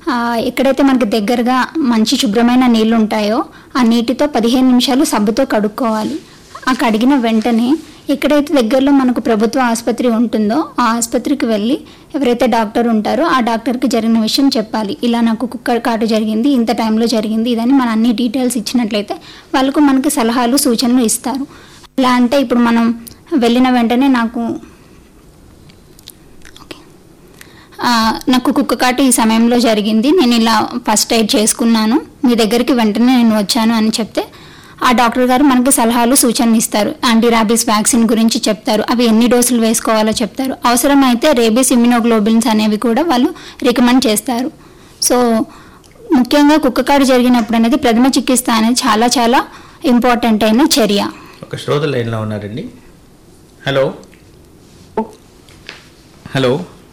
ఆ, ఎక్కడైతే మనకి దగ్గరగా మంచి శుభ్రమైన నీళ్ళు ఉంటాయో ఆ నీటితో పదిహేను నిమిషాలు సబ్బుతో కడుక్కోవాలి ఆ కడిగిన వెంటనే ఎక్కడైతే దగ్గరలో మనకు ప్రభుత్వ ఆసుపత్రి ఉంటుందో ఆ ఆసుపత్రికి వెళ్ళి ఎవరైతే డాక్టర్ ఉంటారో ఆ డాక్టర్కి జరిగిన విషయం చెప్పాలి ఇలా నాకు కుక్క కాటు జరిగింది ఇంత టైంలో జరిగింది ఇదని మన అన్ని డీటెయిల్స్ ఇచ్చినట్లయితే వాళ్ళకు మనకి సలహాలు సూచనలు ఇస్తారు ఎలా అంటే ఇప్పుడు మనం వెళ్ళిన వెంటనే నాకు ఓకే. ఆ, నాకు కుక్క కాటు ఈ సమయంలో జరిగింది నేను ఇలా ఫస్ట్ ఎయిడ్ చేసుకున్నాను మీ దగ్గరికి వెంటనే నేను వచ్చాను అని చెప్తే ఆ డాక్టర్ గారు మనకి సలహాలు సూచనలు ఇస్తారు యాంటీ ర్యాబీస్ వ్యాక్సిన్ గురించి చెప్తారు అవి ఎన్ని డోసులు వేసుకోవాలో చెప్తారు అవసరమైతే రేబీస్ ఇమ్యునోగ్లోబిన్స్ అనేవి కూడా వాళ్ళు రికమెండ్ చేస్తారు సో ముఖ్యంగా కుక్క కాటు జరిగినప్పుడు అనేది ప్రథమ చికిత్స అనేది చాలా చాలా ఇంపార్టెంట్ అయిన చర్య ఒక శ్రోత లైన్లో ఉన్నారండి హలో హలో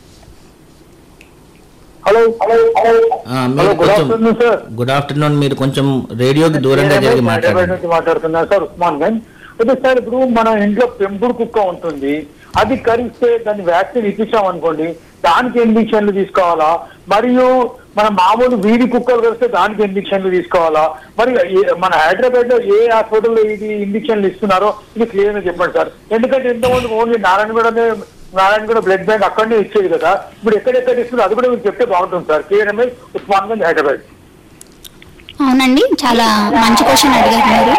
హలో హలో ఆ, మీరు హలో గుడ్ కొంచెం ఆఫ్టర్నూన్ సార్ గుడ్ ఆఫ్టర్నూన్ మీరు కొంచెం రేడియోకి దూరంగా జరిగి హైదరాబాద్ మాట్లాడండి నుంచి మాట్లాడుతున్నా సార్ ఉస్మాన్ గంజ్ అయితే సార్ ఇప్పుడు మన ఇంట్లో పెంపుడు కుక్క ఉంటుంది అది కరిస్తే దాన్ని వ్యాక్సిన్ ఇప్పించాం అనుకోండి దానికి ఇంజక్షన్లు తీసుకోవాలా మరియు మన మామూలు వీధి కుక్కలు కలిస్తే దానికి ఇంజక్షన్లు తీసుకోవాలా మరి ఏ- మన హైదరాబాద్ లో ఏ హాస్పిటల్లో ఇది ఇంజక్షన్లు ఇస్తున్నారో ఇది క్లియర్ గా చెప్పండి సార్ ఎందుకంటే ఇంతకుముందు ఓన్లీ నారాయణగూడనే నారాయణగూడ బ్లడ్ బ్యాంక్ అక్కడనే ఇచ్చేది కదా ఇప్పుడు ఎక్కడెక్కడ ఇస్తున్నారు అది కూడా మీరు చెప్తే బాగుంటుంది సార్ కేఎంఐ ఉస్మాన్ గంజ్ హైదరాబాద్ అవునండి చాలా మంచి క్వశ్చన్ అడిగారు మీరు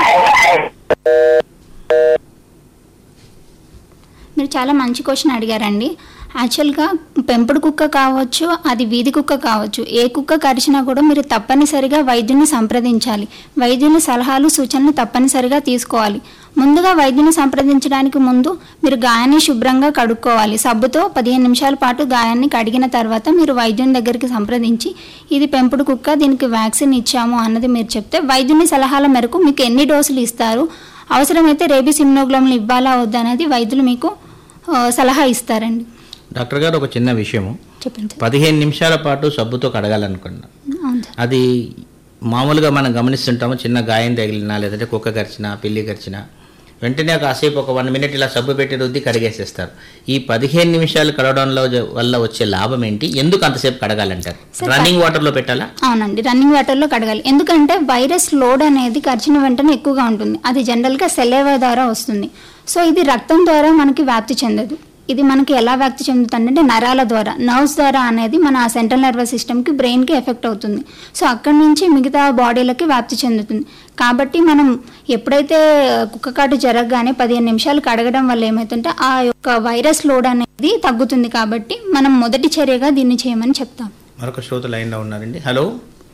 మీరు చాలా మంచి క్వశ్చన్ అడిగారండి యాక్చువల్గా పెంపుడు కుక్క కావచ్చు అది వీధి కుక్క కావచ్చు ఏ కుక్క కరిచినా కూడా మీరు తప్పనిసరిగా వైద్యుని సంప్రదించాలి వైద్యుని సలహాలు సూచనలు తప్పనిసరిగా తీసుకోవాలి ముందుగా వైద్యుని సంప్రదించడానికి ముందు మీరు గాయాన్ని శుభ్రంగా కడుక్కోవాలి సబ్బుతో పదిహేను నిమిషాల పాటు గాయాన్ని కడిగిన తర్వాత మీరు వైద్యుని దగ్గరికి సంప్రదించి ఇది పెంపుడు కుక్క దీనికి వ్యాక్సిన్ ఇచ్చాము అన్నది మీరు చెప్తే వైద్యుని సలహాల మేరకు మీకు ఎన్ని డోసులు ఇస్తారు అవసరమైతే రేబీస్ ఇమ్యునోగ్లోమ్లు ఇవ్వాలా వద్దా అనేది వైద్యులు మీకు ఆ, సలహా ఇస్తారండి డాక్టర్ గారు ఒక చిన్న విషయము చెప్పండి సార్ పదిహేను నిమిషాల పాటు సబ్బుతో కడగాలనుకున్నా అవును సార్ అది మామూలుగా మనం గమనిస్తుంటాము చిన్న గాయం తగిలినా లేదంటే కుక్క కరిచినా పిల్లి కరిచినా వెంటనే కాసేపు ఒక వన్ మినిట్ ఇలా సబ్బు పెట్టి రుద్ది కడిగేసేస్తారు ఈ పదిహేను నిమిషాలు కడగడంలో జ- వల్ల వచ్చే లాభం ఏంటి ఎందుకు అంతసేపు కడగాలంటారు సార్, రన్నింగ్ వాటర్లో పెట్టాలా అవునండి రన్నింగ్ వాటర్లో కడగాలి ఎందుకంటే వైరస్ లోడ్ అనేది కరిచిన వెంటనే ఎక్కువగా ఉంటుంది అది జనరల్గా సెలైవా ద్వారా వస్తుంది సో ఇది రక్తం ద్వారా మనకి వ్యాప్తి చెందదు ఇది మనకి ఎలా వ్యాప్తి చెందుతుంది అంటే నరాల ద్వారా నర్వ్స్ ద్వారా అనేది మన సెంట్రల్ నర్వస్ సిస్టమ్కి బ్రెయిన్కి ఎఫెక్ట్ అవుతుంది సో అక్కడి నుంచి మిగతా బాడీలకి వ్యాప్తి చెందుతుంది కాబట్టి మనం ఎప్పుడైతే కుక్క కాటు జరగగానే పదిహేను నిమిషాలు కడగడం వల్ల ఏమవుతుంటే ఆ యొక్క వైరస్ లోడ్ అనేది తగ్గుతుంది కాబట్టి మనం మొదటి చర్యగా దీన్ని చేయమని చెప్తాం మరొక శ్రోత లైన్లో ఉన్నారండి hello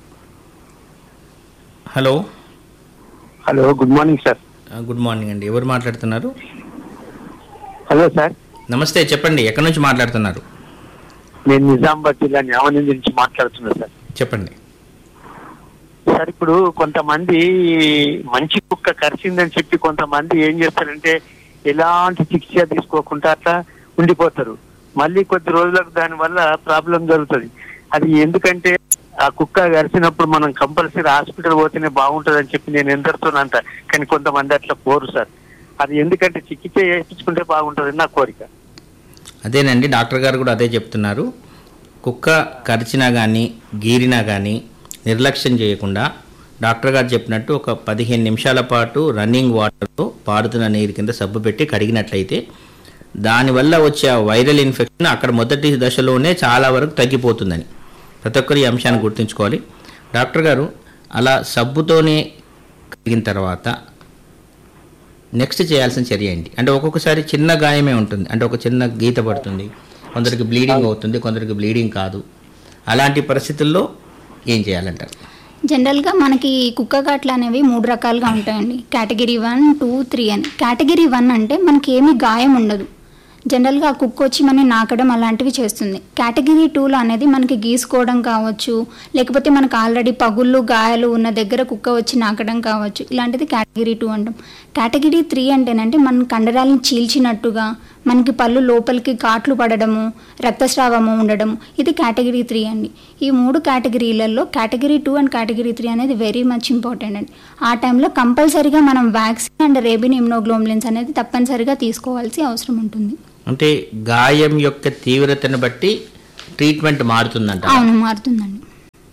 hello hello good morning sir ఆ, గుడ్ మార్నింగ్ అండి ఎవరు మాట్లాడుతున్నారు హలో సార్ నమస్తే చెప్పండి ఎక్కడి నుంచి మాట్లాడుతున్నారు నేను నిజామాబాద్ జిల్లా న్యామని నుంచి మాట్లాడుతున్నా సార్ చెప్పండి సార్ ఇప్పుడు కొంతమంది మంచి కుక్క కరిచిందని చెప్పి కొంతమంది ఏం చేస్తారంటే ఎలాంటి చికిత్స తీసుకోకుండా అట్లా ఉండిపోతారు మళ్ళీ కొద్ది రోజులకు దాని వల్ల ప్రాబ్లం జరుగుతుంది అది ఎందుకంటే ఆ కుక్క కరిచినప్పుడు మనం కంపల్సరీ హాస్పిటల్ పోతేనే బాగుంటుంది అని చెప్పి నేను ఎందరితోనంట కానీ కొంతమంది అట్లా పోరు సార్ అది ఎందుకంటే చికిత్స చేయించుకుంటే బాగుంటుంది నా కోరిక అదేనండి డాక్టర్ గారు కూడా అదే చెప్తున్నారు కుక్క కరిచినా కానీ గీరినా కానీ నిర్లక్ష్యం చేయకుండా డాక్టర్ గారు చెప్పినట్టు ఒక పదిహేను నిమిషాల పాటు రన్నింగ్ వాటర్తో పారుతున్న నీరు కింద సబ్బు పెట్టి కడిగినట్లయితే దానివల్ల వచ్చే ఆ వైరల్ ఇన్ఫెక్షన్ అక్కడ మొదటి దశలోనే చాలా వరకు తగ్గిపోతుందని ప్రతి ఒక్కరు ఈ అంశాన్ని గుర్తుంచుకోవాలి డాక్టర్ గారు అలా సబ్బుతోనే కడిగిన తర్వాత నెక్స్ట్ చేయాల్సిన చర్య ఏంటి అంటే ఒక్కొక్కసారి చిన్న గాయమే ఉంటుంది అంటే ఒక చిన్న గీత పడుతుంది కొందరికి బ్లీడింగ్ అవుతుంది కొందరికి బ్లీడింగ్ కాదు అలాంటి పరిస్థితుల్లో ఏం చేయాలంటారు జనరల్గా మనకి కుక్క కాట్లు అనేవి మూడు రకాలుగా ఉంటాయండి కేటగిరీ వన్ టూ త్రీ అని కేటగిరీ వన్ అంటే మనకి ఏమీ గాయం ఉండదు జనరల్గా ఆ కుక్క వచ్చి మనం నాకడం అలాంటివి చేస్తుంది కేటగిరీ టూలో అనేది మనకి గీసుకోవడం కావచ్చు లేకపోతే మనకు ఆల్రెడీ పగుళ్ళు గాయాలు ఉన్న దగ్గర కుక్క వచ్చి నాకడం కావచ్చు ఇలాంటిది కేటగిరీ టూ అంటాం కేటగిరీ త్రీ అంటేనంటే మన కండరాలను చీల్చినట్టుగా మనకి పళ్ళు లోపలికి కాట్లు పడడము రక్తస్రావము ఉండడము ఇది కేటగిరీ త్రీ అండి ఈ మూడు కేటగిరీలలో category two and category three అనేది వెరీ మచ్ ఇంపార్టెంట్ అండి ఆ టైంలో కంపల్సరీగా మనం వ్యాక్సిన్ అండ్ రేబిన్ ఇమ్నోగ్లోమ్లిన్స్ అనేది తప్పనిసరిగా తీసుకోవాల్సి అవసరం ఉంటుంది అంటే గాయం యొక్క తీవ్రతను బట్టి ట్రీట్మెంట్ మారుతుందంట అవును మారుతుందండి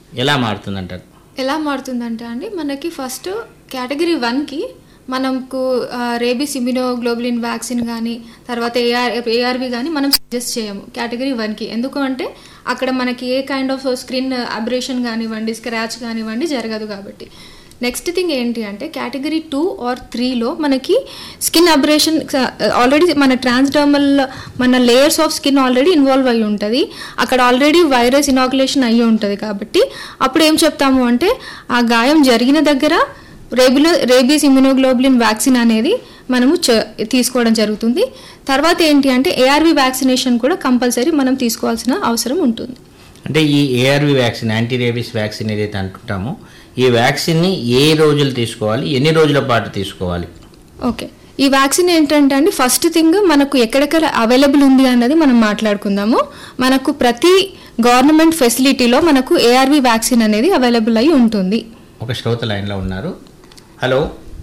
ఎలా మారుతుందంటారు ఎలా మారుతుందంటే అండి మనకి ఫస్ట్ కేటగిరీ వన్కి మనకు రేబీస్ ఇమ్యునోగ్లోబులిన్ వ్యాక్సిన్ కానీ తర్వాత ఏఆర్ ఏఆర్వి కానీ మనం సజెస్ట్ చేయము కేటగిరీ వన్కి ఎందుకు అంటే అక్కడ మనకి ఏ కైండ్ ఆఫ్ స్క్రీన్ అబ్రేషన్ కానివ్వండి స్క్రాచ్ కానివ్వండి జరగదు కాబట్టి నెక్స్ట్ థింగ్ ఏంటి అంటే కేటగిరీ టూ ఆర్ త్రీలో మనకి స్కిన్ అబ్రేషన్ ఆల్రెడీ మన ట్రాన్స్డర్మల్ మన layers of skin already involve అయి ఉంటుంది అక్కడ ఆల్రెడీ వైరస్ ఇనాకులేషన్ అయ్యి ఉంటుంది కాబట్టి అప్పుడు ఏం చెప్తాము అంటే ఆ గాయం జరిగిన దగ్గర రేబిలో రేబీస్ ఇమ్యునోగ్లోబులిన్ వ్యాక్సిన్ అనేది మనము చ- తీసుకోవడం జరుగుతుంది తర్వాత ఏంటి అంటే ఏఆర్వి వ్యాక్సినేషన్ కూడా కంపల్సరీ మనం తీసుకోవాల్సిన అవసరం ఉంటుంది అంటే ఈ ARV vaccine anti rabies vaccine ఏదైతే అంటుంటామో ఈ వ్యాక్సిన్ని ఏ రోజులు తీసుకోవాలి ఎన్ని రోజుల పాటు తీసుకోవాలి ఓకే ఈ వ్యాక్సిన్ ఏంటంటే అండి ఫస్ట్ థింగ్ మనకు ఎక్కడెక్కడ అవైలబుల్ ఉంది అన్నది మనం మాట్లాడుకుందాము మనకు ప్రతి గవర్నమెంట్ ఫెసిలిటీలో మనకు ఏఆర్వి వ్యాక్సిన్ అనేది అవైలబుల్ అయి ఉంటుంది ఒక శ్రోత లైన్లో ఉన్నారు హలో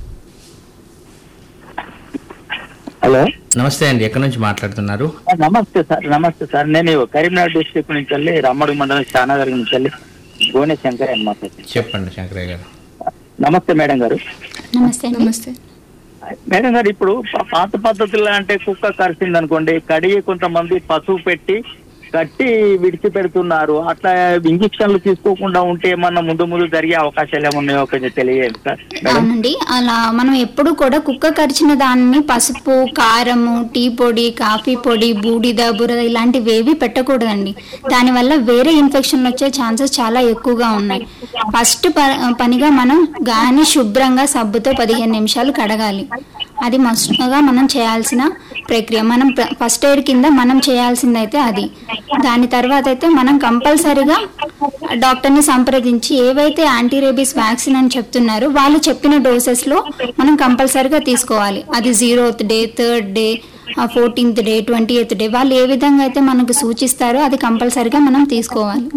హలో నమస్తే అండి ఎక్కడి నుంచి మాట్లాడుతున్నారు ఆ, నమస్తే సార్ నమస్తే సార్ నేను కరీంనగర్ డిస్ట్రిక్ట్ నుంచి వెళ్ళి రమ్మడి మండలం శానాగర్ నుంచి వెళ్ళి గోనె శంకర్ అని మాట్లాడుతున్నాను చెప్పండి శంకరయ్య గారు నమస్తే మేడం గారు నమస్తే అండి నమస్తే మేడం గారు ఇప్పుడు పా- పాత పద్ధతుల్లో అంటే కుక్క కరిసింది అనుకోండి కడిగి కొంతమంది పసుపు పెట్టి కట్టి విడిచిపెడుతున్నారు అట్లా ఇంజక్షన్లు తీసుకోకుండా ఉంటే ఏమన్నా ముందు ముందు జరిగే అవకాశాలు ఏమున్నాయో కొంచెం తెలియదు సార్ మేడం అవునండి అలా మనం ఎప్పుడు కూడా కుక్క కరిచిన దాన్ని పసుపు కారము టీ పొడి కాఫీ పొడి బూడిద బురద ఇలాంటివి ఏవి పెట్టకూడదండి దానివల్ల వేరే ఇన్ఫెక్షన్లు వచ్చే ఛాన్సెస్ చాలా ఎక్కువగా ఉన్నాయి ఫస్ట్ ప- పనిగా మనం గాని శుభ్రంగా సబ్బుతో పదిహేను నిమిషాలు కడగాలి అది మస్తుగా మనం చేయాల్సిన ప్రక్రియ మనం ప్ర- ఫస్ట్ ఎయిడ్ కింద మనం చేయాల్సింది అయితే అది దాని తర్వాత అయితే మనం కంపల్సరిగా డాక్టర్ని సంప్రదించి ఏవైతే యాంటీ రేబీస్ వ్యాక్సిన్ అని చెప్తున్నారో వాళ్ళు చెప్పిన డోసెస్లో మనం కంపల్సరిగా తీసుకోవాలి అది zeroth day third day fourteenth day twenty eighth day వాళ్ళు ఏ విధంగా అయితే మనకు సూచిస్తారో అది కంపల్సరిగా మనం తీసుకోవాలి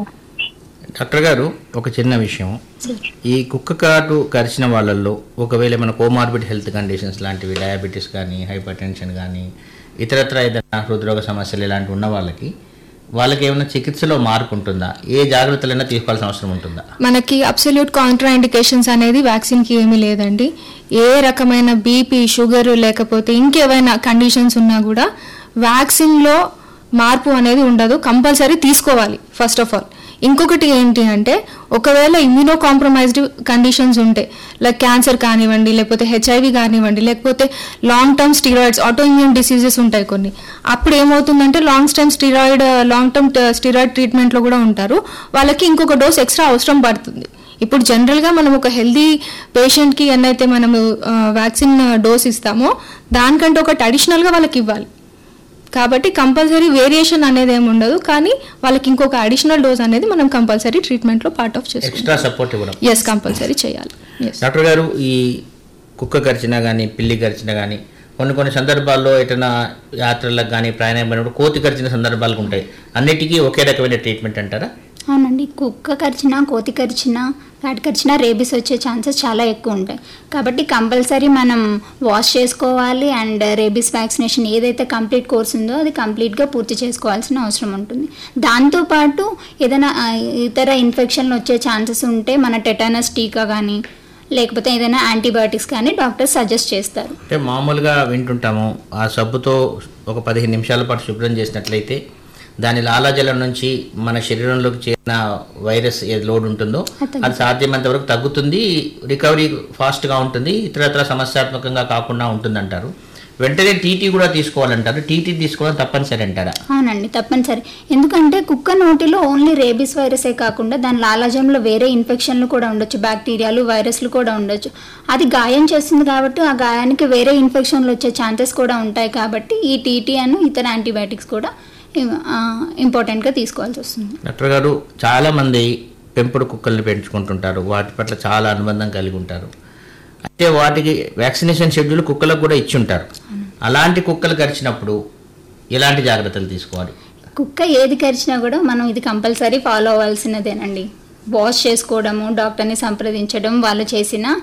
డాక్టర్ గారు ఒక చిన్న విషయం ఈ కుక్క కాటు కరిచిన వాళ్ళల్లో ఒకవేళ మన కోమార్బిడ్ హెల్త్ కండిషన్స్ లాంటివి డయాబెటీస్ కానీ హైపర్ టెన్షన్ కానీ ఇతరత్ర ఏదైనా హృద్రోగ సమస్యలు ఇలాంటివి ఉన్న వాళ్ళకి వాళ్ళకి ఏమైనా చికిత్సలో మార్పు ఉంటుందా ఏ జాగ్రత్తలైనా తీసుకోవాల్సిన అవసరం ఉంటుందా మనకి అబ్సల్యూట్ కాంట్రా ఇండికేషన్స్ అనేది వ్యాక్సిన్కి ఏమీ లేదండి ఏ రకమైన బీపీ షుగర్ లేకపోతే ఇంకేమైనా కండిషన్స్ ఉన్నా కూడా వ్యాక్సిన్లో మార్పు అనేది ఉండదు కంపల్సరీ తీసుకోవాలి ఫస్ట్ ఆఫ్ ఆల్ ఇంకొకటి ఏంటి అంటే ఒకవేళ ఇమ్యూనో కాంప్రమైజ్డ్ కండిషన్స్ ఉంటే లైక్ క్యాన్సర్ కానివ్వండి లేకపోతే హెచ్ఐవి కానివ్వండి లేకపోతే long term steroids autoimmune diseases ఉంటాయి కొన్ని అప్పుడు ఏమవుతుందంటే long term steroid long term steroid ట్రీట్మెంట్లో కూడా ఉంటారు వాళ్ళకి ఇంకొక డోస్ ఎక్స్ట్రా అవసరం పడుతుంది ఇప్పుడు జనరల్గా మనం ఒక హెల్దీ పేషెంట్కి ఎన్నైతే మనము వ్యాక్సిన్ డోస్ ఇస్తామో దానికంటే ఒకటి అడిషనల్గా వాళ్ళకి ఇవ్వాలి కాబట్టి కంపల్సరీ వేరియేషన్ అనేది ఏమి ఉండదు కానీ వాళ్ళకి ఇంకొక అడిషనల్ డోస్ అనేది మనం కంపల్సరీ ట్రీట్మెంట్లో పార్ట్ ఆఫ్ ఎక్స్ట్రా చేసుకుంటాం సపోర్ట్ ఇవ్వడం ఎస్ కంపల్సరీ చేయాలి ఎస్ డాక్టర్ గారు ఈ కుక్క కరిచినా కానీ పిల్లి కరిచినా కానీ కొన్ని కొన్ని సందర్భాల్లో ఎటైనా యాత్రలకు కానీ ప్రయాణం అయినప్పుడు కోతి కరిచిన సందర్భాలు ఉంటాయి అన్నిటికీ ఒకే రకమైన ట్రీట్మెంట్ అంటారా అవునండి కుక్క కరిచినా కోతి కరిచినా ఫ్యాట్ కరిచినా రేబీస్ వచ్చే ఛాన్సెస్ చాలా ఎక్కువ ఉంటాయి కాబట్టి కంపల్సరీ మనం వాష్ చేసుకోవాలి అండ్ రేబీస్ వ్యాక్సినేషన్ ఏదైతే కంప్లీట్ కోర్స్ ఉందో అది కంప్లీట్గా పూర్తి చేసుకోవాల్సిన అవసరం ఉంటుంది దాంతోపాటు ఏదైనా ఆ, ఇతర ఇన్ఫెక్షన్లు వచ్చే ఛాన్సెస్ ఉంటే మన టెటానస్ టీకా కానీ లేకపోతే ఏదైనా యాంటీబయాటిక్స్ కానీ డాక్టర్ సజెస్ట్ చేస్తారు అంటే మామూలుగా వింటుంటాము ఆ సబ్బుతో ఒక పదిహేను నిమిషాల పాటు శుభ్రం చేసినట్లయితే దాని లాలాజలం నుంచి మన శరీరంలోకి చేరిన వైరస్ ఏ లోడ్ ఉంటుందో అది అది సాధ్యమైనంత వరకు తగ్గుతుంది రికవరీ ఫాస్ట్గా ఉంటుంది ఇతరత్ర సమస్యాత్మకంగా కాకుండా ఉంటుందంటారు వెంటనే టీటీ కూడా తీసుకోవాలంటారు టీటీ తీసుకోవడం తప్పనిసరి అంటారా అవునండి తప్పనిసరి ఎందుకంటే కుక్క నోటిలో ఓన్లీ రేబీస్ వైరసే కాకుండా దాని లాలాజంలో వేరే ఇన్ఫెక్షన్లు కూడా ఉండొచ్చు బ్యాక్టీరియాలు వైరస్లు కూడా ఉండొచ్చు అది గాయం చేస్తుంది కాబట్టి ఆ గాయానికి వేరే ఇన్ఫెక్షన్లు వచ్చే ఛాన్సెస్ కూడా ఉంటాయి కాబట్టి ఈ టీటీ అను ఇతర యాంటీబయాటిక్స్ కూడా ఇంపార్టెంట్గా తీసుకోవాల్సి వస్తుంది డాక్టర్ గారు చాలామంది పెంపుడు కుక్కల్ని పెంచుకుంటుంటారు వాటి పట్ల చాలా అనుబంధం కలిగి ఉంటారు అయితే వాటికి వ్యాక్సినేషన్ షెడ్యూల్ కుక్కలకు కూడా ఇచ్చి ఉంటారు అలాంటి కుక్కలు కరిచినప్పుడు ఎలాంటి జాగ్రత్తలు తీసుకోవాలి కుక్క ఏది కరిచినా కూడా మనం ఇది కంపల్సరీ ఫాలో అవ్వాల్సినదేనండి వాష్ చేసుకోవడము డాక్టర్ని సంప్రదించడం వాళ్ళు చేసిన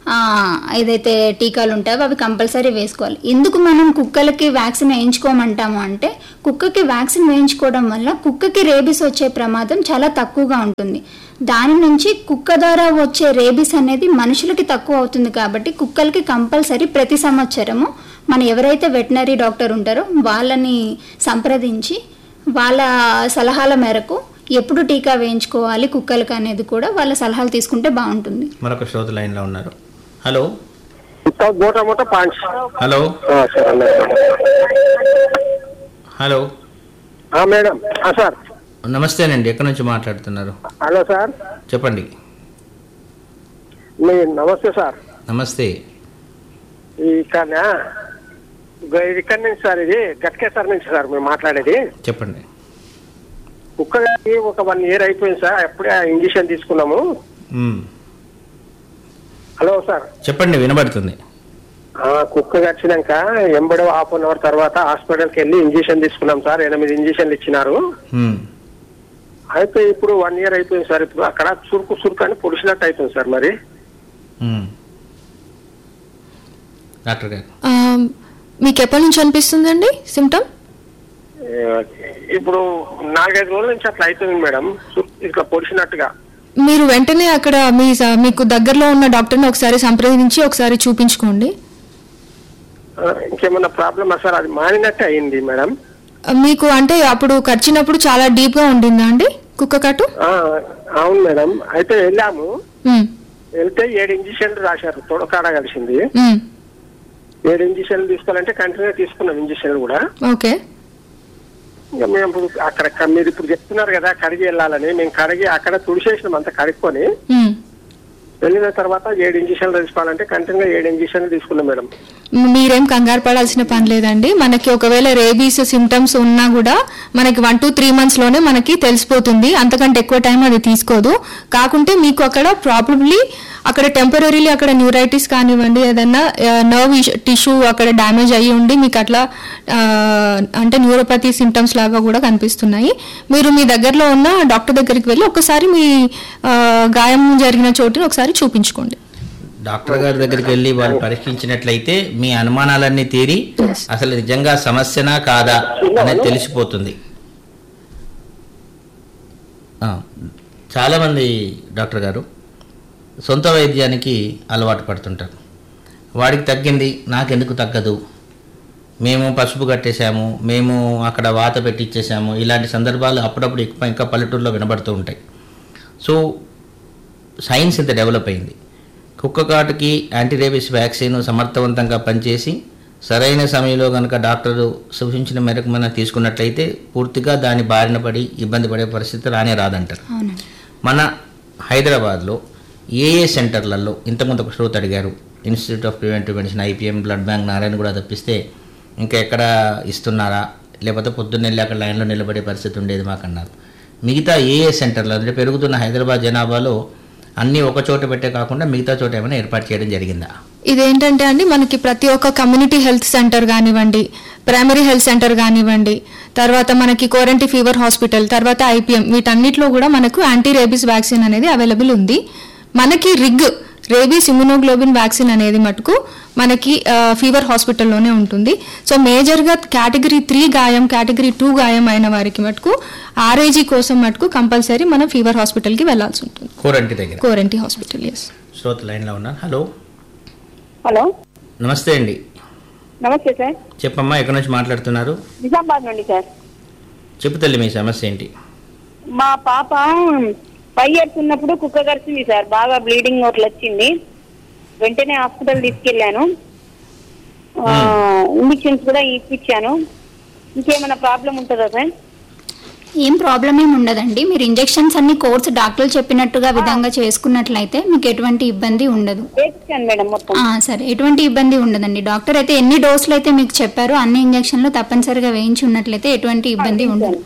ఆ, ఏదైతే టీకాలు ఉంటాయో అవి కంపల్సరీ వేసుకోవాలి ఎందుకు మనం కుక్కలకి వ్యాక్సిన్ వేయించుకోమంటాము అంటే కుక్కకి వ్యాక్సిన్ వేయించుకోవడం వల్ల కుక్కకి రేబీస్ వచ్చే ప్రమాదం చాలా తక్కువగా ఉంటుంది దాని నుంచి కుక్క ద్వారా వచ్చే రేబీస్ అనేది మనుషులకి తక్కువ అవుతుంది కాబట్టి కుక్కలకి కంపల్సరీ ప్రతి సంవత్సరము మన ఎవరైతే వెటనరీ డాక్టర్ ఉంటారో వాళ్ళని సంప్రదించి వాళ్ళ సలహాల మేరకు ఎప్పుడు టీకా వేయించుకోవాలి కుక్కలకి అనేది కూడా వాళ్ళ సలహాలు తీసుకుంటే బాగుంటుంది మరొక శ్రోత లైన్లో ఉన్నారు హలో మోటా మోటా points hello sir hello madam sir నమస్తేనండి ఎక్కడి నుంచి మాట్లాడుతున్నారు హలో సార్ చెప్పండి మీ నమస్తే సార్ నమస్తే ఈ ఇక్కడ ఇక్కడ నుంచి సార్ ఇది గట్కేసర్ నుంచి సార్ మేము మాట్లాడేది చెప్పండి కుక్కకి ఒక వన్ ఇయర్ అయిపోయింది సార్ అప్పుడే ఇంజక్షన్ తీసుకున్నాము మ్మ్. హలో సార్ చెప్పండి వినబడుతుంది ఆ, కుక్క గడిచినాక ఎంబడో హాఫ్ అన్ అవర్ తర్వాత హాస్పిటల్కి వెళ్ళి ఇంజక్షన్ తీసుకున్నాం సార్ ఎనిమిది ఇంజక్షన్లు ఇచ్చినారు మ్మ్. అయితే ఇప్పుడు వన్ ఇయర్ అయిపోయింది సార్ ఇప్పుడు అక్కడ చురుకు చురుకు అని పొడిచినట్టు అయిపోయింది సార్ మరి మ్మ్. డాక్టర్ గారు ఆ, మీకు ఎప్పటి నుంచి అనిపిస్తుందండి సిమ్టమ్ ఏ, ఇప్పుడు నాలుగైదు రోజుల నుంచి అట్లా అవుతుంది మేడం చురుకు ఇట్లా పొడిచినట్టుగా మీరు వెంటనే అక్కడ మీ స- మీకు దగ్గరలో ఉన్న డాక్టర్ని ఒకసారి సంప్రదించి ఒకసారి చూపించుకోండి ఆ, ఇంకేమన్నా ప్రాబ్లమా సార్ అది మానినట్టే అయింది మేడం ఆ, మీకు అంటే అప్పుడు ఖర్చినప్పుడు చాలా డీప్గా ఉండిందా అండి కుక్క కట్టు ఆ, అవును మేడం అయితే వెళ్ళాము ఉమ్, వెళ్తే ఏడు ఇంజక్షన్లు రాశారు తొడకాడ కలిసింది ఉమ్, ఏడు ఇంజక్షన్లు తీసుకోవాలంటే కంటిన్యూ తీసుకున్నాం ఇంజక్షన్లు కూడా ఓకే ఇంకా మేము ఇప్పుడు అక్కడ క- మీరు ఇప్పుడు చెప్తున్నారు కదా కడిగి వెళ్ళాలని మేము కడిగి అక్కడ తుడిచేసినాం అంత కడుక్కొని ఉమ్. వెళ్ళిన తర్వాత ఏడు ఇంజక్షన్లు తీసుకోవాలంటే కంటిన్యూ ఏడు ఇంజక్షన్లు తీసుకున్నాం మేడం మీరేం కంగారు పడాల్సిన పని లేదండి మనకి ఒకవేళ రేబీస్ సిమ్టమ్స్ ఉన్నా కూడా మనకి వన్ టు త్రీ మంత్స్ లోనే మనకి తెలిసిపోతుంది అంతకంటే ఎక్కువ టైం అది తీసుకోదు కాకుంటే మీకు అక్కడ ప్రాబ్లమ్లీ అక్కడ టెంపరీలీ అక్కడ న్యూరైటిస్ కానివ్వండి ఏదన్నా నర్వ్ టిష్యూ అక్కడ డ్యామేజ్ అయ్యి ఉండి మీకు అట్లా ఆ, అంటే న్యూరోపతి సిమ్టమ్స్ లాగా కూడా కనిపిస్తున్నాయి మీరు మీ దగ్గరలో ఉన్న డాక్టర్ దగ్గరికి వెళ్ళి ఒకసారి మీ ఆ, గాయం జరిగిన చోటుని ఒకసారి చూపించుకోండి డాక్టర్ గారి దగ్గరికి వెళ్ళి వాళ్ళు పరీక్షించినట్లయితే మీ అనుమానాలన్నీ తీరి అసలు నిజంగా సమస్యనా కాదా అనేది తెలిసిపోతుంది ఆ, చాలామంది డాక్టర్ గారు సొంత వైద్యానికి అలవాటు పడుతుంటారు వాడికి తగ్గింది నాకెందుకు తగ్గదు మేము పసుపు కట్టేశాము మేము అక్కడ వాత పెట్టిచ్చేసాము ఇలాంటి సందర్భాలు అప్పుడప్పుడు ఎక్కువ ఇంకా పల్లెటూరులో వినబడుతూ ఉంటాయి సో సైన్స్ ఇంత డెవలప్ అయింది కుక్క కాటుకి యాంటీరేబిస్ వ్యాక్సిన్ సమర్థవంతంగా పనిచేసి సరైన సమయంలో కనుక డాక్టరు సూచించిన మేరకు మనం తీసుకున్నట్లయితే పూర్తిగా దాని బారిన పడి ఇబ్బంది పడే పరిస్థితి రానే రాదంటారు అవునండి మన హైదరాబాద్లో ఏ ఏ సెంటర్లలో ఇంతకుముందు ఒక శ్రోత అడిగారు institute of preventive medicine IPM blood bank Narayana కూడా తప్పిస్తే ఇంకా ఎక్కడ ఇస్తున్నారా లేకపోతే పొద్దున్న వెళ్ళి అక్కడ లైన్లో నిలబడే పరిస్థితి ఉండేది మాకన్నారు మిగతా ఏ ఏ సెంటర్లో అంటే పెరుగుతున్న హైదరాబాద్ జనాభాలో అన్నీ ఒక చోట పెట్టే కాకుండా మిగతా చోట ఏమైనా ఏర్పాటు చేయడం జరిగిందా ఇదేంటంటే అండి మనకి ప్రతి ఒక్క కమ్యూనిటీ హెల్త్ సెంటర్ కానివ్వండి ప్రైమరీ హెల్త్ సెంటర్ కానివ్వండి తర్వాత మనకి కోరంటీ ఫీవర్ హాస్పిటల్ తర్వాత ఐపీఎం వీటన్నిటిలో కూడా మనకు యాంటీ రేబీస్ వ్యాక్సిన్ అనేది అవైలబుల్ ఉంది మనకి రిగ్ రేబీస్ ఇమ్యునోగ్లోబిన్ వ్యాక్సిన్ అనేది మటుకు మనకి ఆ, ఫీవర్ హాస్పిటల్లోనే ఉంటుంది సో మేజర్గా కేటగిరీ త్రీ గాయం కేటగిరీ టూ గాయం అయిన వారికి మటుకు ఆర్ఐజీ కోసం మటుకు కంపల్సరీ మనం ఫీవర్ హాస్పిటల్కి వెళ్ళాల్సి ఉంటుంది కోరంటి దగ్గర కోరంటీ హాస్పిటల్ ఎస్ శ్రోత లైన్లో ఉన్నారు హలో హలో నమస్తే అండి నమస్తే సార్ చెప్పమ్మా ఎక్కడి నుంచి మాట్లాడుతున్నారు నిజామాబాద్ నుండి సార్ చెప్పు తల్లి మీ సమస్య ఏంటి మా పాప ఫైవ్ ఇయర్స్ ఉన్నప్పుడు కుక్క కరిచింది సార్ బాగా బ్లీడింగ్ ఒకటి వచ్చింది వెంటనే హాస్పిటల్ తీసుకెళ్లాను ఇంజక్షన్స్ కూడా ఇప్పించాను ఇంకేమైనా ప్రాబ్లం ఉంటుందా సార్ ఏం ప్రాబ్లం ఏమి ఉండదండి మీరు ఇంజెక్షన్స్ అన్ని కోర్స్ డాక్టర్లు చెప్పినట్టుగా విధంగా చేసుకున్నట్లయితే మీకు ఎటువంటి ఇబ్బంది ఉండదు వేపించాను మేడం మొత్తం ఆ, సరే ఎటువంటి ఇబ్బంది ఉండదండి డాక్టర్ అయితే ఎన్ని డోసులు అయితే మీకు చెప్పారో అన్ని ఇంజక్షన్లు తప్పనిసరిగా వేయించి ఉన్నట్లయితే ఎటువంటి ఇబ్బంది ఉండదు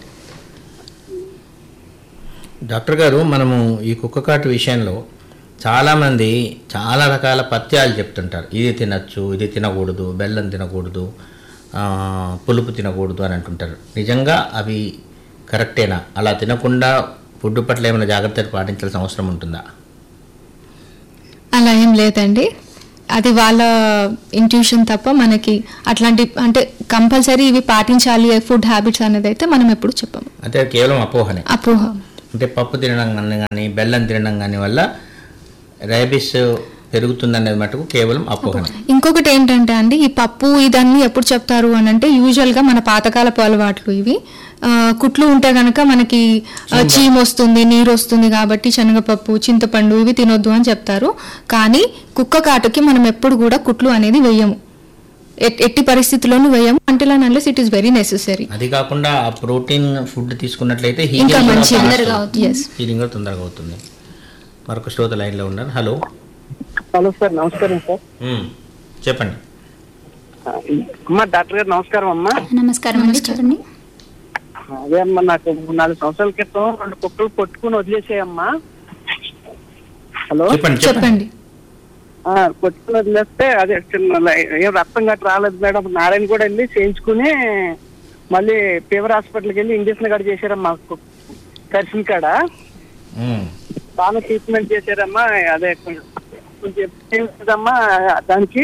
డాక్టర్ గారు మనము ఈ కుక్క కాటు విషయంలో చాలామంది చాలా రకాల పథ్యాలు చెప్తుంటారు ఇది తినచ్చు ఇది తినకూడదు బెల్లం తినకూడదు ఆ, పులుపు తినకూడదు అని అంటుంటారు నిజంగా అవి కరెక్టేనా అలా తినకుండా ఫుడ్ పట్ల ఏమైనా జాగ్రత్తలు పాటించాల్సిన అవసరం ఉంటుందా అలా ఏం లేదండి అది వాళ్ళ ఇంట్యూషన్ తప్ప మనకి అట్లాంటి అంటే కంపల్సరీ ఇవి పాటించాలి ఫుడ్ హ్యాబిట్స్ అనేది అయితే మనం ఎప్పుడు చెప్పము అంటే అది కేవలం అపోహనే అపోహ అంటే పప్పు తినడం కానీ బెల్లం తినడం కానీ వల్ల రైబిస్ పెరుగుతుందనేది మటుకు కేవలం అపోహనే ఇంకొకటి ఏంటంటే అండి ఈ పప్పు ఇదన్నీ ఎప్పుడు చెప్తారు అని అంటే యూజువల్గా మన పాతకాలపు అలవాట్లు ఇవి ఆ, కుట్లు ఉంటే గనక మనకి ఆ, చీమ వస్తుంది నీరు వస్తుంది కాబట్టి శనగపప్పు చింతపండు ఇవి తినొద్దు అని చెప్తారు కానీ కుక్క కాటుకి మనం ఎప్పుడు కూడా కుట్లు అనేది వేయము ఎట్- ఎట్టి పరిస్థితుల్లోనూ వేయము until unless it is very necessary అది కాకుండా ఆ ప్రోటీన్ ఫుడ్ తీసుకున్నట్లయితే ఇంకా హీలింగ్ మంచిది. తొందరగా అవుతుంది. Yes. హీలింగ్ కూడా తొందరగా అవుతుంది మరొక శ్రోత లైన్లో ఉన్నారు హలో హలో సార్ నమస్కారం సార్ మ్మ్. చెప్పండి అమ్మా డాక్టర్ గారు నమస్కారం అమ్మా నమస్కారం అండి చెప్పండి అదే అమ్మా నాకు మూడు నాలుగు సంవత్సరాల క్రితం రెండు కుక్కలు కొట్టుకుని వదిలేసాయమ్మా హలో చెప్పండి చెప్పండి చెప్పండి ఆ, కొట్టుకుని వదిలేస్తే అదే చిన్న లై- ఏం రక్తం గట్రా రాలేదు మేడం నారాయణ కూడా వెళ్ళి చేయించుకుని మళ్ళీ ఫీవర్ హాస్పిటల్కి వెళ్ళి ఇంజక్షన్ కాడ చేశారమ్మా కు- కరిసిన కాడ మ్మ్. బాగా ట్రీట్మెంట్ చేశారమ్మా అదే కొంచెం కొంచెం ఏం లేదమ్మా దానికి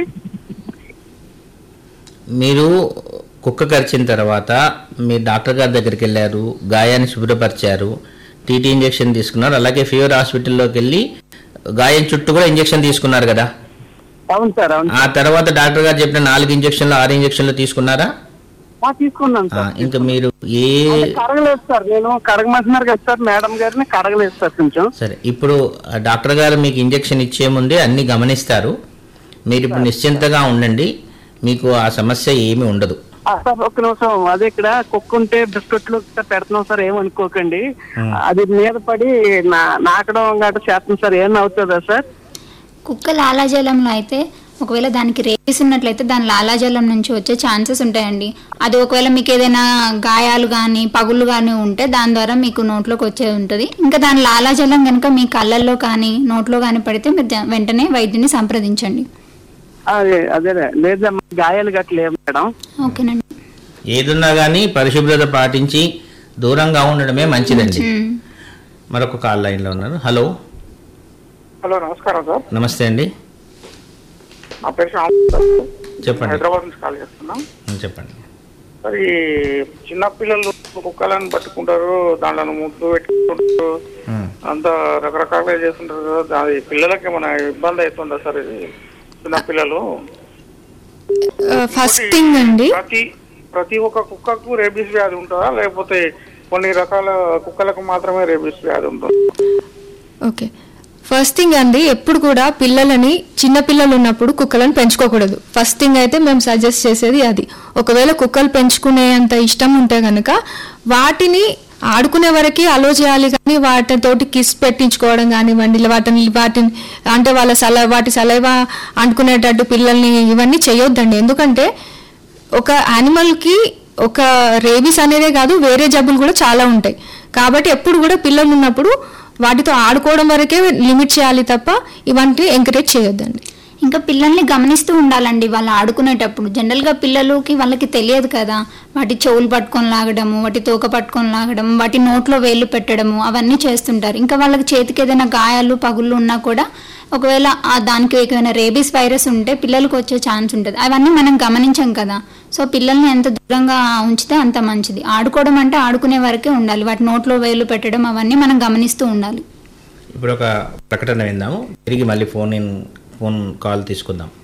మీరు కుక్క కరిచిన తర్వాత మీరు డాక్టర్ గారి దగ్గరికి వెళ్ళారు గాయాన్ని శుభ్రపరిచారు టీటీ ఇంజెక్షన్ తీసుకున్నారు అలాగే ఫీవర్ హాస్పిటల్లోకి వెళ్ళి గాయం చుట్టూ కూడా ఇంజెక్షన్ తీసుకున్నారు కదా అవును సార్ అవును ఆ తర్వాత డాక్టర్ గారు చెప్పిన నాలుగు ఇంజెక్షన్లు ఆరు ఇంజెక్షన్లు తీసుకున్నారా ఆ, తీసుకున్నాను ఆ, సార్ ఇంకా మీరు ఏ అంటే కడగలేదు సార్ నేను కడగమంటున్నారు కదా సార్ మేడం గారిని కడగలేదు సార్ కొంచెం సరే ఇప్పుడు ఆ డాక్టర్ గారు మీకు ఇంజెక్షన్ ఇచ్చే ముందే అన్ని గమనిస్తారు మీరు ఇప్పుడు నిశ్చింతగా ఉండండి మీకు ఆ సమస్య ఏమీ ఉండదు ఆ, సార్ ఒక్క నిమిషం అదే ఇక్కడ కుక్క ఉంటే బిస్కెట్లు ఇట్లా పెడుతున్నాం సార్ ఏమనుకోకండి అది మీద పడి నా నాకడం గట్రా చేస్తున్నాం సార్ ఏమన్నా అవుతుందా సార్ కుక్క లాలాజలంలో అయితే ఒకవేళ దానికి రేస్ ఉన్నట్లయితే దాని లాలాజలం నుంచి వచ్చే ఛాన్సెస్ ఉంటాయండి అది ఒకవేళ మీకు ఏదైనా గాయాలు కానీ పగులు కానీ ఉంటే దాని ద్వారా మీకు నోట్లోకి వచ్చేది ఉంటుంది ఇంకా దాని లాలాజలం కనుక మీ కళ్ళల్లో కానీ నోట్లో కానీ పడితే మీరు జ- వెంటనే వైద్యుని సంప్రదించండి అదే అదే లేదమ్మా గాయాలు గట్ల లేవు మేడం ఓకేనండి ఏదున్నా కానీ పరిశుభ్రత పాటించి దూరంగా ఉండడమే మంచిదండి మ్మ్. మరొక కాల్ లైన్లో ఉన్నారు హలో హలో నమస్కారం సార్ నమస్తే అండి నా పేరు శ్యామ్ సార్. చెప్పండి హైదరాబాద్ నుంచి కాల్ చేస్తున్నాం ఉం, చెప్పండి మరి చిన్న పిల్లలు కుక్కలను పట్టుకుంటారు దాంట్లో ముద్దు పెట్టుకుంటారు ఉం. అంత రకరకాలుగా చేస్తుంటారు కదా దాని పిల్లలకి ఏమైనా ఇబ్బంది అవుతుందా సార్ ఇది చిన్న పిల్లలు ఫస్ట్ థింగ్ అండి ప్రతి ప్రతి ఒక్క కుక్కకు రేబీస్ వ్యాధి ఉంటుందా లేకపోతే కొన్ని రకాల కుక్కలకు మాత్రమే రేబీస్ వ్యాధి ఉంటుంది ఓకే ఫస్ట్ థింగ్ అండి ఎప్పుడు కూడా పిల్లలని చిన్న పిల్లలు ఉన్నప్పుడు కుక్కలను పెంచుకోకూడదు ఫస్ట్ థింగ్ అయితే మేము సజెస్ట్ చేసేది అది ఒకవేళ కుక్కలు పెంచుకునేంత ఇష్టం ఉంటే కనుక వాటిని ఆడుకునే వరకు అలో చేయాలి కానీ వాటితోటి కిస్ పెట్టించుకోవడం కానివ్వండి ఇలా వాటిని వాటిని అంటే వాళ్ళ సల వాటి సలైవ అంటుకునేటట్టు పిల్లల్ని ఇవన్నీ చేయొద్దండి ఎందుకంటే ఒక యానిమల్కి ఒక రేబీస్ అనేదే కాదు వేరే జబ్బులు కూడా చాలా ఉంటాయి కాబట్టి ఎప్పుడు కూడా పిల్లలు ఉన్నప్పుడు వాటితో ఆడుకోవడం వరకే లిమిట్ చేయాలి తప్ప ఇవన్నీ ఎంకరేజ్ చేయొద్దండి ఇంకా పిల్లల్ని గమనిస్తూ ఉండాలండి వాళ్ళు ఆడుకునేటప్పుడు జనరల్గా పిల్లలకి వాళ్ళకి తెలియదు కదా వాటి చెవులు పట్టుకొని లాగడము వాటి తోక పట్టుకొని లాగడం వాటి నోట్లో వేళ్ళు పెట్టడము అవన్నీ చేస్తుంటారు ఇంకా వాళ్ళకి చేతికి ఏదైనా గాయాలు పగుళ్ళు ఉన్నా కూడా ఒకవేళ ఆ దానికి ఏమైనా రేబీస్ వైరస్ ఉంటే పిల్లలకు వచ్చే ఛాన్స్ ఉంటుంది అవన్నీ మనం గమనించాం కదా సో పిల్లల్ని ఎంత దూరంగా ఉంచితే అంత మంచిది ఆడుకోవడం అంటే ఆడుకునే వరకే ఉండాలి వాటి నోట్లో వేలు పెట్టడం అవన్నీ మనం గమనిస్తూ ఉండాలి ఇప్పుడు ఒక ప్రకటన విందాము తిరిగి మళ్ళీ ఫోన్ ఇన్ ఫోన్ కాల్ తీసుకుందాం